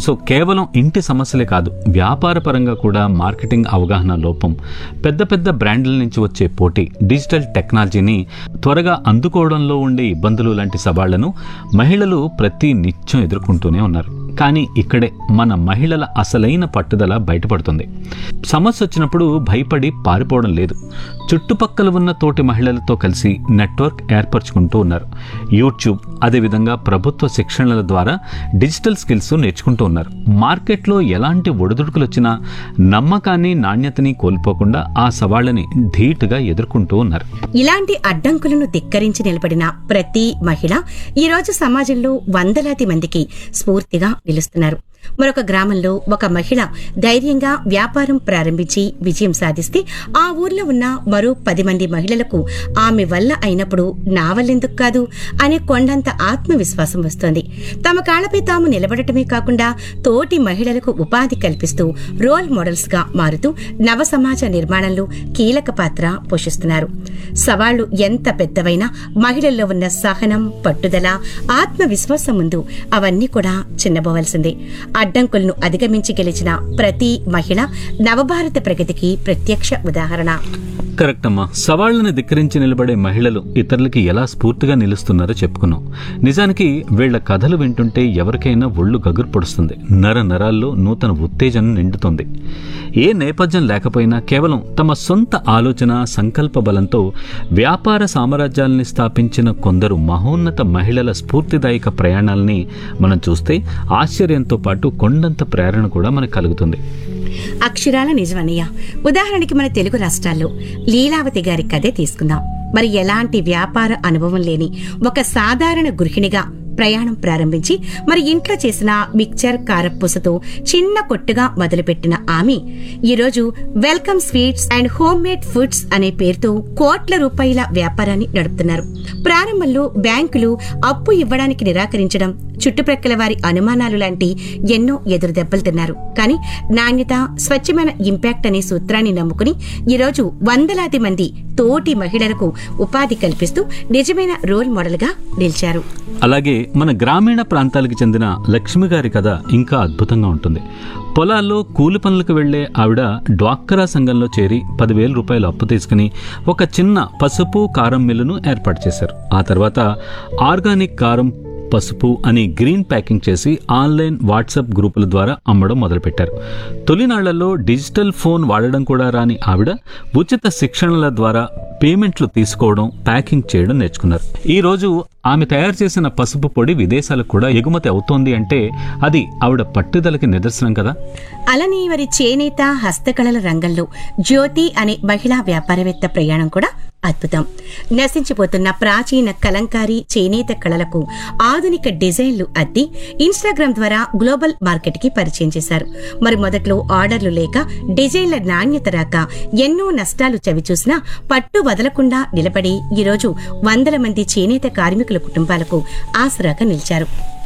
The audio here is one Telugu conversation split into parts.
సో కేవలం ఇంటి సమస్యలే కాదు వ్యాపార పరంగా కూడా మార్కెటింగ్ అవగాహన లోపం పెద్ద పెద్ద బ్రాండ్ల నుంచి వచ్చే పోటీ డిజిటల్ టెక్నాలజీని త్వరగా అందుకోవడంలో ఉండే ఇబ్బందులు లాంటి సవాళ్లను మహిళలు ప్రతి నిత్యం ఎదుర్కొంటూనే ఉన్నారు కానీ ఇక్కడే మన మహిళల అసలైన పట్టుదల బయటపడుతుంది సమస్య వచ్చినప్పుడు భయపడి పారిపోవడం లేదు చుట్టుపక్కల ఉన్న తోటి మహిళలతో కలిసి నెట్వర్క్ ఏర్పరచుకుంటూ ఉన్నారు యూట్యూబ్ అదేవిధంగా ప్రభుత్వ శిక్షణల ద్వారా డిజిటల్ స్కిల్స్ నేర్చుకుంటూ ఉన్నారు మార్కెట్లో ఎలాంటి ఒడిదుడుకులు వచ్చినా నమ్మకాన్ని నాణ్యతని కోల్పోకుండా ఆ సవాళ్ళని ధీటుగా ఎదుర్కొంటూ ఉన్నారు ఇలాంటి అడ్డంకులను ధిక్కరించి నిలబడిన ప్రతి మహిళ ఈ రోజు సమాజంలో వందలాది మందికి స్ఫూర్తిగా నిలుస్తున్నారు మరొక గ్రామంలో ఒక మహిళ ధైర్యంగా వ్యాపారం ప్రారంభించి విజయం సాధిస్తే ఆ ఊర్లో ఉన్న మరో పది మంది మహిళలకు ఆమె వల్ల అయినప్పుడు నా వల్లెందుకు కాదు అనే కొండంత ఆత్మవిశ్వాసం వస్తోంది తమ కాళ్లపై తాము నిలబడటమే కాకుండా తోటి మహిళలకు ఉపాధి కల్పిస్తూ రోల్ మోడల్స్ గా మారుతూ నవ సమాజ నిర్మాణంలో కీలక పాత్ర పోషిస్తున్నారు సవాళ్లు ఎంత పెద్దవైనా మహిళల్లో ఉన్న సహనం పట్టుదల ఆత్మవిశ్వాసం ముందు అవన్నీ కూడా చిన్నబోవలసిందే అడ్డంకులను అధిగమించి గెలిచిన ప్రతి మహిళ నవభారత ప్రగతికి ప్రత్యక్ష ఉదాహరణ కరెక్ట్ అమ్మా సవాళ్లను ధిక్కరించి నిలబడే మహిళలు ఇతరులకి ఎలా స్ఫూర్తిగా నిలుస్తున్నారో చెప్పుకున్నాం నిజానికి వీళ్ల కథలు వింటుంటే ఎవరికైనా ఒళ్ళు గగురు పొడుస్తుంది నర నరాల్లో నూతన ఉత్తేజం నిండుతుంది ఏ నేపథ్యం లేకపోయినా కేవలం తమ సొంత ఆలోచన సంకల్ప బలంతో వ్యాపార సామ్రాజ్యాల్ని స్థాపించిన కొందరు మహోన్నత మహిళల స్ఫూర్తిదాయక ప్రయాణాలని మనం చూస్తే ఆశ్చర్యంతో పాటు కొండంత ప్రేరణ కూడా మనకు కలుగుతుంది అక్షరాల నిజమన్నయ్య ఉదాహరణకి మన తెలుగు రాష్ట్రాల్లో లీలావతి గారి కథే తీసుకుందాం మరి ఎలాంటి వ్యాపార అనుభవం లేని ఒక సాధారణ గృహిణిగా ప్రయాణం ప్రారంభించి మరి ఇంట్లో చేసిన మిక్చర్ కారపూసతో చిన్న కొట్టుగా మొదలుపెట్టిన ఆమె ఈరోజు welcome sweets and home made foods అనే పేరుతో కోట్ల రూపాయల వ్యాపారాన్ని నడుపుతున్నారు ప్రారంభంలో బ్యాంకులు అప్పు ఇవ్వడానికి నిరాకరించడం చుట్టుప్రక్కల వారి అనుమానాలు లాంటి ఎన్నో ఎదురు దెబ్బలు తిన్నారు కానీ నాణ్యత స్వచ్ఛమైన ఇంపాక్ట్ అనే సూత్రాన్ని నమ్ముకుని ఈరోజు వందలాది మంది తోటి మహిళలకు ఉపాధి కల్పిస్తూ నిజమైన రోల్ మోడల్ గా నిలిచారు అలాగే మన గ్రామీణ ప్రాంతాలకు చెందిన లక్ష్మి గారి కథ ఇంకా అద్భుతంగా ఉంటుంది పొలాల్లో కూలి పనులకు వెళ్లే ఆవిడ డ్వాక్కరా సంఘంలో చేరి పదివేల రూపాయలు అప్పు తీసుకుని ఒక చిన్న పసుపు కారం మిల్లును ఏర్పాటు చేశారు ఆ తర్వాత ఆర్గానిక్ కారం పసుపు అని గ్రీన్ ప్యాకింగ్ చేసి ఆన్లైన్ వాట్సాప్ గ్రూపుల ద్వారా అమ్మడం మొదలుపెట్టారు తొలినాళ్లలో డిజిటల్ ఫోన్ వాడడం కూడా రాని ఆవిడ ఉచిత శిక్షణల ద్వారా పేమెంట్లు తీసుకోవడం ప్యాకింగ్ చేయడం నేర్చుకున్నారు ఈ రోజు ఆమె తయారు చేసిన పసుపు పొడి విదేశాలకు కూడా ఎగుమతి అవుతోంది అంటే అది ఆవిడ పట్టుదలకి నిదర్శనం కదా అలానే వారి చేనేత హస్తకళల రంగంలో జ్యోతి అనే మహిళా వ్యాపారవేత్త ప్రయాణం కూడా అద్భుతం నశించిపోతున్న ప్రాచీన కలంకారీ చేనేత కళలకు ఆధునిక డిజైన్లు అద్ది ఇన్స్టాగ్రామ్ ద్వారా గ్లోబల్ మార్కెట్ కి పరిచయం చేశారు మరి మొదట్లో ఆర్డర్లు లేక డిజైన్ల నాణ్యత రాక ఎన్నో నష్టాలు చవిచూసినా పట్టు వదలకుండా నిలబడి ఈరోజు వందల మంది చేనేత కార్మికుల కుటుంబాలకు ఆసరాగా నిలిచారు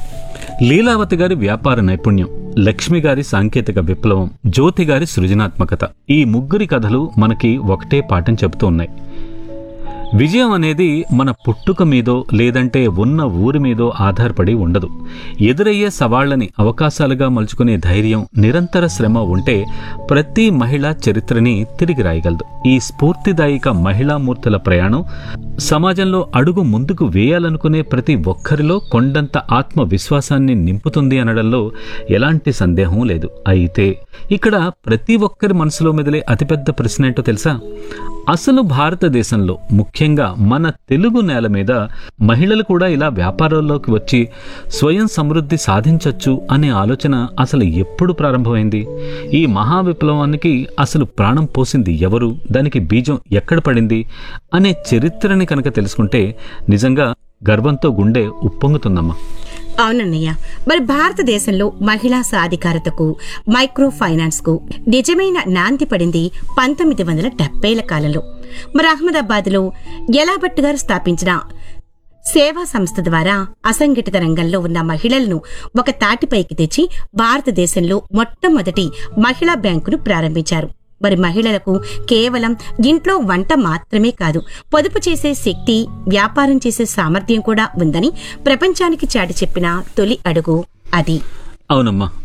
లీలావతి గారి వ్యాపార నైపుణ్యం లక్ష్మి గారి సాంకేతిక విప్లవం జ్యోతి గారి సృజనాత్మకత ఈ ముగ్గురి కథలు మనకి ఒకటే పాఠం చెబుతూ ఉన్నాయి విజయం అనేది మన పుట్టుక మీదో లేదంటే ఉన్న ఊరి మీదో ఆధారపడి ఉండదు ఎదురయ్యే సవాళ్లని అవకాశాలుగా మలుచుకునే ధైర్యం నిరంతర శ్రమ ఉంటే ప్రతి మహిళ చరిత్రని తిరిగి రాయగలదు ఈ స్ఫూర్తిదాయక మహిళామూర్తుల ప్రయాణం సమాజంలో అడుగు ముందుకు వేయాలనుకునే ప్రతి ఒక్కరిలో కొండంత ఆత్మవిశ్వాసాన్ని నింపుతుంది అనడంలో ఎలాంటి సందేహం లేదు అయితే ఇక్కడ ప్రతి ఒక్కరి మనసులో మెదిలే అతిపెద్ద ప్రశ్న ఏంటో తెలుసా అసలు భారతదేశంలో ముఖ్యంగా మన తెలుగు నేల మీద మహిళలు కూడా ఇలా వ్యాపారాల్లోకి వచ్చి స్వయం సమృద్ధి సాధించవచ్చు అనే ఆలోచన అసలు ఎప్పుడు ప్రారంభమైంది ఈ మహా విప్లవానికి అసలు ప్రాణం పోసింది ఎవరు దానికి బీజం ఎక్కడ పడింది అనే చరిత్రని కనుక తెలుసుకుంటే నిజంగా గర్వంతో గుండె ఉప్పొంగుతుందమ్మా అవునన్నయ్య మరి భారతదేశంలో మహిళా సాధికారతకు మైక్రో ఫైనాన్స్ కు నిజమైన నాంది పడింది పంతొమ్మిది వందల డెబ్బైల కాలంలో మరి అహ్మదాబాద్ లో ఎలాభట్ గారు స్థాపించిన సేవా సంస్థ ద్వారా అసంఘటిత రంగంలో ఉన్న మహిళలను ఒక తాటిపైకి తెచ్చి భారతదేశంలో మొట్టమొదటి మహిళా బ్యాంకును ప్రారంభించారు మరి మహిళలకు కేవలం ఇంట్లో వంట మాత్రమే కాదు పొదుపు చేసే శక్తి వ్యాపారం చేసే సామర్థ్యం కూడా ఉందని ప్రపంచానికి చాటి చెప్పిన తొలి అడుగు అది అవునమ్మా